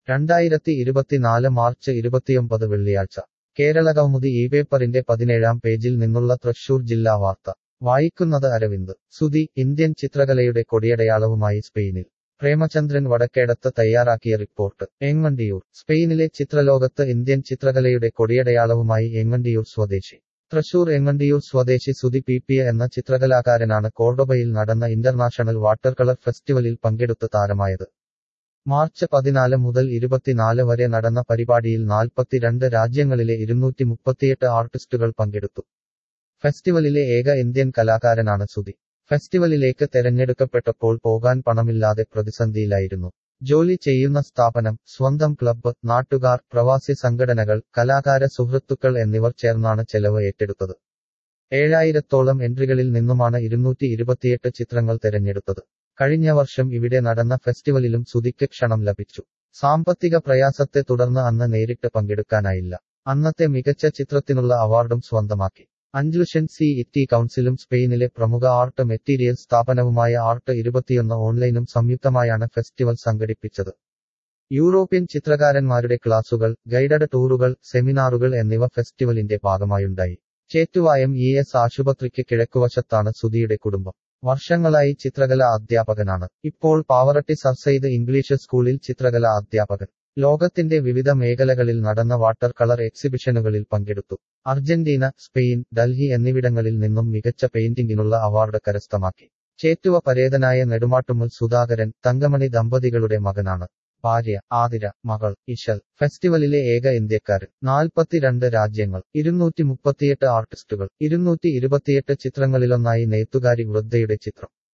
രണ്ടായിരത്തി ഇരുപത്തിനാല് മാർച്ച് ഇരുപത്തിയൊമ്പത് വെള്ളിയാഴ്ച കേരളകൗമുദി ഈ പേപ്പറിന്റെ പതിനേഴാം പേജിൽ നിന്നുള്ള തൃശൂർ ജില്ലാ വാർത്ത വായിക്കുന്നത് അരവിന്ദ് സുധി ഇന്ത്യൻ ചിത്രകലയുടെ കൊടിയടയാളവുമായി സ്പെയിനിൽ പ്രേമചന്ദ്രൻ വടക്കേടത്ത് തയ്യാറാക്കിയ റിപ്പോർട്ട് എങ്ങണ്ടിയൂർ സ്പെയിനിലെ ചിത്രലോകത്ത് ഇന്ത്യൻ ചിത്രകലയുടെ കൊടിയടയാളവുമായി എങ്ങണ്ടിയൂർ സ്വദേശി തൃശൂർ എങ്ങണ്ടിയൂർ സ്വദേശി സുധി പി പി എന്ന ചിത്രകലാകാരനാണ് കോർഡോബയിൽ നടന്ന ഇന്റർനാഷണൽ വാട്ടർ കളർ ഫെസ്റ്റിവലിൽ പങ്കെടുത്ത് താരമായത് മാർച്ച് പതിനാല് മുതൽ ഇരുപത്തിനാല് വരെ നടന്ന പരിപാടിയിൽ നാൽപ്പത്തിരണ്ട് രാജ്യങ്ങളിലെ ഇരുന്നൂറ്റി മുപ്പത്തിയെട്ട് ആർട്ടിസ്റ്റുകൾ പങ്കെടുത്തു ഫെസ്റ്റിവലിലെ ഏക ഇന്ത്യൻ കലാകാരനാണ് സുധി ഫെസ്റ്റിവലിലേക്ക് തെരഞ്ഞെടുക്കപ്പെട്ടപ്പോൾ പോകാൻ പണമില്ലാതെ പ്രതിസന്ധിയിലായിരുന്നു ജോലി ചെയ്യുന്ന സ്ഥാപനം സ്വന്തം ക്ലബ്ബ് നാട്ടുകാർ പ്രവാസി സംഘടനകൾ കലാകാര സുഹൃത്തുക്കൾ എന്നിവർ ചേർന്നാണ് ചെലവ് ഏറ്റെടുത്തത് ഏഴായിരത്തോളം എൻട്രികളിൽ നിന്നുമാണ് ഇരുന്നൂറ്റി ഇരുപത്തിയെട്ട് ചിത്രങ്ങൾ തെരഞ്ഞെടുത്തത് കഴിഞ്ഞ വർഷം ഇവിടെ നടന്ന ഫെസ്റ്റിവലിലും സുധിക്ക് ക്ഷണം ലഭിച്ചു സാമ്പത്തിക പ്രയാസത്തെ തുടർന്ന് അന്ന് നേരിട്ട് പങ്കെടുക്കാനായില്ല അന്നത്തെ മികച്ച ചിത്രത്തിനുള്ള അവാർഡും സ്വന്തമാക്കി അഞ്ജുഷൻ സി ഇറ്റി കൗൺസിലും സ്പെയിനിലെ പ്രമുഖ ആർട്ട് മെറ്റീരിയൽ സ്ഥാപനവുമായ ആർട്ട് ഇരുപത്തിയൊന്ന് ഓൺലൈനും സംയുക്തമായാണ് ഫെസ്റ്റിവൽ സംഘടിപ്പിച്ചത് യൂറോപ്യൻ ചിത്രകാരന്മാരുടെ ക്ലാസുകൾ ഗൈഡഡ് ടൂറുകൾ സെമിനാറുകൾ എന്നിവ ഫെസ്റ്റിവലിന്റെ ഭാഗമായുണ്ടായി ചേറ്റുവായം ഇ എസ് ആശുപത്രിക്ക് കിഴക്കുവശത്താണ് സുധിയുടെ കുടുംബം വർഷങ്ങളായി ചിത്രകല അധ്യാപകനാണ് ഇപ്പോൾ പാവറട്ടി സർസെയ്ത് ഇംഗ്ലീഷ് സ്കൂളിൽ ചിത്രകല അധ്യാപകൻ ലോകത്തിന്റെ വിവിധ മേഖലകളിൽ നടന്ന വാട്ടർ കളർ എക്സിബിഷനുകളിൽ പങ്കെടുത്തു അർജന്റീന സ്പെയിൻ ഡൽഹി എന്നിവിടങ്ങളിൽ നിന്നും മികച്ച പെയിന്റിംഗിനുള്ള അവാർഡ് കരസ്ഥമാക്കി ചേറ്റുവ പരേതനായ നെടുമാട്ടുമുൽ സുധാകരൻ തങ്കമണി ദമ്പതികളുടെ മകനാണ് ഭാര്യ ആതിര മകൾ ഇശൽ ഫെസ്റ്റിവലിലെ ഏക ഇന്ത്യക്കാരൻ നാൽപ്പത്തിരണ്ട് രാജ്യങ്ങൾ ഇരുന്നൂറ്റി മുപ്പത്തിയെട്ട് ആർട്ടിസ്റ്റുകൾ ഇരുന്നൂറ്റി ഇരുപത്തിയെട്ട് ചിത്രങ്ങളിലൊന്നായി നെയ്ത്തുകാരി വൃദ്ധയുടെ ചിത്രം